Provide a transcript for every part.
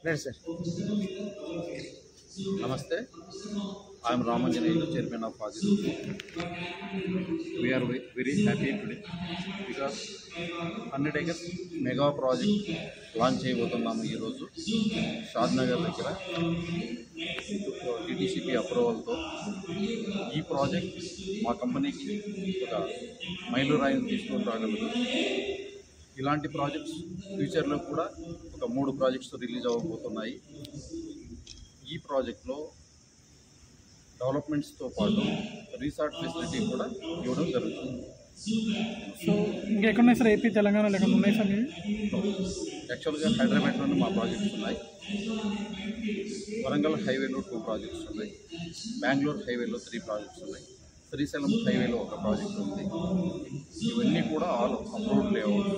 right sir నమస్తే I'm Ramanjaneyulu chairman of Adil we are very happy today because hundred acres mega project launch చేయబోతున్నాము ఈరోజు షాద్నగర్ దగ్గర TTCP అప్రూవల్తో ఈ project మా కంపెనీకి ఒక మైలురాయిని తీసుకొని రాగలదు ఇలాంటి ప్రాజెక్ట్స్ ఫ్యూచర్లో కూడా ఒక మూడు ప్రాజెక్ట్స్ రిలీజ్ అవ్వబోతున్నాయి ఈ ప్రాజెక్ట్లో డెవలప్మెంట్స్తో పాటు రీసార్ట్ ఫెసిలిటీ కూడా ఇవ్వడం జరుగుతుంది సో ఇంకెక్కడ ఉన్నాయి సార్ ఏపీ తెలంగాణలో ఎక్కడ ఉన్నాయి సార్ మీవి యాక్చువల్గా హైదరాబాద్లోనే మా ప్రాజెక్ట్స్ ఉన్నాయి వరంగల్ హైవేలో టూ ప్రాజెక్ట్స్ ఉన్నాయి బెంగళూరు హైవేలో త్రీ ప్రాజెక్ట్స్ ఉన్నాయి శ్రీశైలం హైవేలో ఒక ప్రాజెక్ట్ ఉంది ఇవన్నీ కూడా all approved layout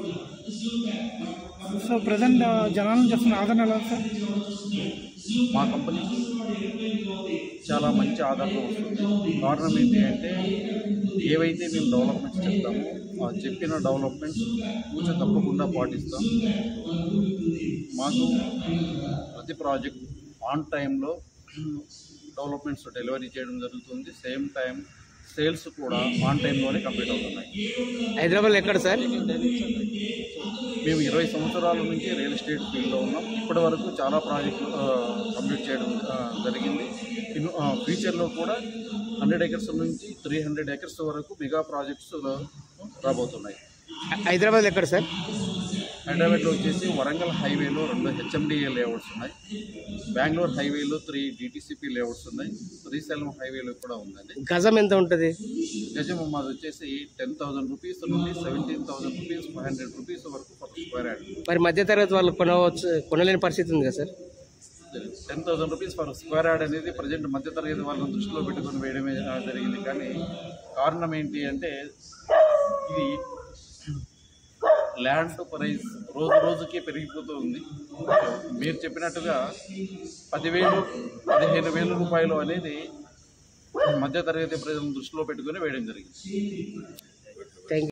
so present జనాల నుంచి వస్తున్న ఆదరణ ఎలా ఉంది సార్ మా కంపెనీకి చాలా మంచి ఆదరణ వస్తుంది కారణం ఏంటి అంటే ఏవైతే మేము డెవలప్మెంట్స్ చెప్తామో ఆ చెప్పిన డెవలప్మెంట్స్ కూర్చ తప్పకుండా పాటిస్తాం మాకు ప్రతి ప్రాజెక్ట్ ఆన్ టైంలో డెవలప్మెంట్స్ డెలివరీ చేయడం జరుగుతుంది సేమ్ టైం సేల్స్ కూడా ఆన్ టైంలోనే కంప్లీట్ అవుతున్నాయి హైదరాబాద్లో ఎక్కడ సార్ మేము ఇరవై సంవత్సరాల నుంచి రియల్ ఎస్టేట్ ఫీల్డ్లో ఉన్నాం ఇప్పటి వరకు చాలా ప్రాజెక్టులు ఆ, కంప్లీట్ చేయడం ఆ, జరిగింది ఇನ್ನು ఆ, ఫ్యూచర్లో కూడా హండ్రెడ్ ఎకర్స్ నుంచి త్రీ హండ్రెడ్ ఎకర్స్ వరకు మెగా ప్రాజెక్ట్స్ రాబోతున్నాయి హైదరాబాద్లో ఎక్కడ సార్ హైదరాబాద్లో వచ్చేసి వరంగల్ హైవేలో రెండు హెచ్ఎండిఏ లేఅవుట్స్ ఉన్నాయి బెంగళూరు హైవేలో త్రీ డిటీసీపీ లేఅవుట్స్ ఉన్నాయి శ్రీశైలం హైవేలో కూడా ఉందండి గజం ఎంత ఉంటుంది గజం మాది వచ్చేసి టెన్ థౌసండ్ రూపీస్ నుండి seventeen thousand rupees five hundred rupees వరకు పర్ స్క్వేర్ యార్డ్ మరి మధ్యతరగతి వాళ్ళు కొనవచ్చు కొనలేని పరిస్థితి ఉంది కదా sir ten thousand rupees for square yard అనేది ప్రజెంట్ మధ్యతరగతి వాళ్ళని దృష్టిలో పెట్టుకొని వేయడమే ఆ, జరిగింది కానీ కారణం ఏంటి అంటే ఇది ల్యాండ్ ప్రైస్ రోజు రోజుకి పెరిగిపోతూ ఉంది మీరు చెప్పినట్టుగా పదివేలు పదిహేను వేల రూపాయలు అనేది మధ్యతరగతి ప్రజలను దృష్టిలో పెట్టుకొని వేయడం జరిగింది థ్యాంక్